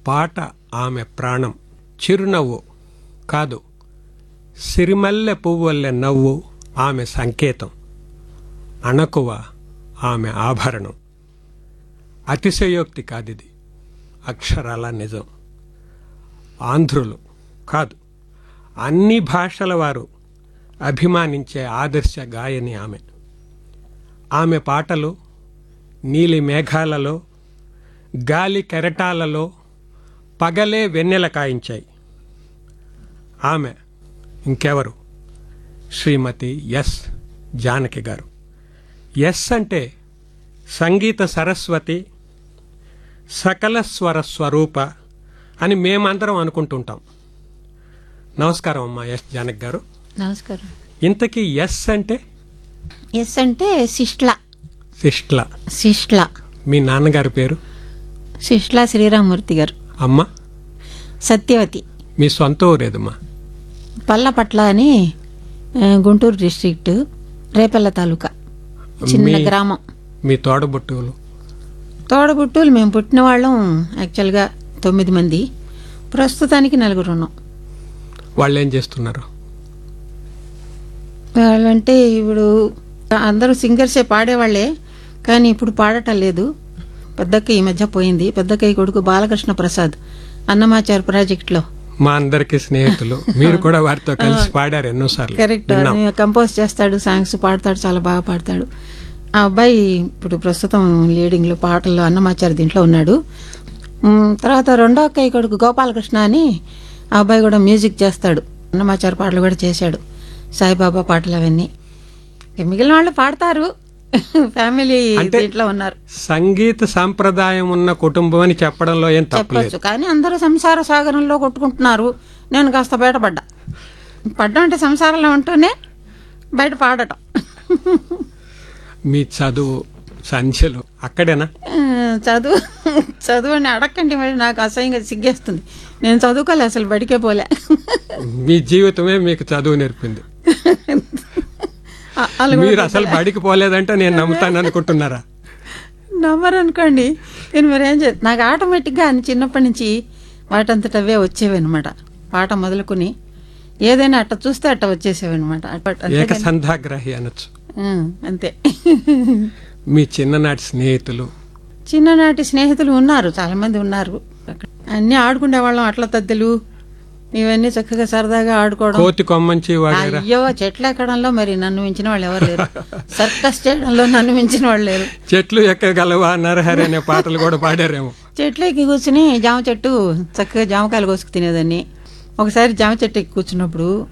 పాట ఆమె ప్రాణం చిరునవ్వు కాదు సిరిమల్లె పువ్వుల్లె నవ్వు ఆమె సంకేతం అణకువ ఆమె ఆభరణం అతిశయోక్తి కాదిది అక్షరాల నిజం ఆంధ్రులు కాదు అన్ని భాషల వారు అభిమానించే ఆదర్శ గాయని ఆమె ఆమె పాటలు నీలి మేఘాలలో గాలి కెరటాలలో పగలే వెన్నెల కాయించాయి ఆమె ఇంకెవరు శ్రీమతి ఎస్ జానకి గారు ఎస్ అంటే సంగీత సరస్వతి సకల స్వర స్వరూప అని మేమందరం అనుకుంటుంటాం నమస్కారం అమ్మా ఎస్ జానకి గారు నమస్కారం ఇంతకీ ఎస్ అంటే ఎస్ అంటే శిష్ల శిష్ట్ల శిష్ల మీ నాన్నగారి పేరు శిష్ల శ్రీరామూర్తి గారు అమ్మ సత్యవతి మీ సొంత ఊరేదమ్మా పల్లపట్ల అని ఆ, గుంటూరు డిస్ట్రిక్ట్ రేపల్ల తాలూకా చిన్న మీ- గ్రామం మీ తోడబుట్టువులు తోడబుట్టులు మేము పుట్టిన వాళ్ళం యాక్చువల్గా తొమ్మిది మంది ప్రస్తుతానికి నలుగురు ఉన్నాం వాళ్ళు ఏం చేస్తున్నారు వాళ్ళంటే ఇప్పుడు అందరూ సింగర్సే పాడేవాళ్లే కానీ ఇప్పుడు పాడటం లేదు పెద్దక్క ఈ మధ్య పోయింది పెద్దక్కయ్య కొడుకు బాలకృష్ణ ప్రసాద్ అన్నమాచార్ ప్రాజెక్ట్లో మా అందరికి స్నేహితులు మీరు కూడా వారితో కలిసి పాడారు ఎన్నోసార్లు కరెక్ట్ విన్నాం. కంపోజ్ చేస్తాడు సాంగ్స్ పాడతాడు చాలా బాగా పాడతాడు ఆ అబ్బాయి ఇప్పుడు ప్రస్తుతం లీడింగ్ లో పాటల్లో అన్నమాచారి దీంట్లో ఉన్నాడు ఉమ్, తర్వాత రెండో అక్కయ్య కొడుకు గోపాలకృష్ణ అని ఆ అబ్బాయి కూడా మ్యూజిక్ చేస్తాడు అన్నమాచారి పాటలు కూడా చేశాడు సాయిబాబా పాటలు అవన్నీ ఇక మిగిలిన వాళ్ళు పాడతారు ఫ్యామిలీ అంటే- దీంట్లో ఉన్నారు సంగీత సాంప్రదాయం ఉన్న కుటుంబం అని చెప్పడంలో ఏం తప్పలేదు చెప్పొచ్చు కానీ అందరూ సంసార సాగరంలో కొట్టుకుంటున్నారు నేను కాస్త బయటపడ్డా పడ్డం అంటే సంసారంలో ఉంటూనే బయట పాడటం మీ చదువు సంఖ్యలు అక్కడేనా ఆ, చదువు చదువు అని అడగండి మరి నాకు అసహ్యంగా సిగ్గేస్తుంది నేను చదువుకోలే అసలు బడికే పోలే మీ జీవితమే మీకు చదువు నేర్పింది ఆ, వాళ్ళు కూడా మీరు అసలు బడికి పోలేదంటే నేను నమ్ముతాను అనుకుంటున్నారా నమ్మరు అనుకోండి నేను మరి ఏం చేస్తాను నాకు ఆటోమేటిక్గా అని చిన్నప్పటి నుంచి వాటంతట అవే వచ్చేవి అనమాట పాట మొదలుకొని ఏదైనా అట్ట చూస్తే అట్ట వచ్చేసేవి అనమాట ఏకసంధాగ్రహి అనొచ్చు అంతే మీ చిన్ననాటి స్నేహితులు చిన్ననాటి స్నేహితులు ఉన్నారు చాలా మంది ఉన్నారు అక్కడ. అన్నీ ఆడుకునే వాళ్ళం అట్ల తద్దెలు ఇవన్నీ చక్కగా సరదాగా ఆడుకోవడం కోతి కొమ్మంచి వగైరా అయ్యో చెట్లు ఎక్కడంలో మరి నన్ను మించిన వాళ్ళు ఎవరు లేరు సర్కస్ చేయడంలో నన్ను మించిన వాళ్ళు లేరు చెట్లు ఎక్కగలవా నరహరి అనే పాటలు కూడా పాడారేమో చెట్లు ఎక్కి కూర్చుని జామ చెట్టు చక్కగా జామకాయలు కోసుకు తినేదాన్ని ఒకసారి జామ చెట్టు ఎక్కి కూర్చున్నప్పుడు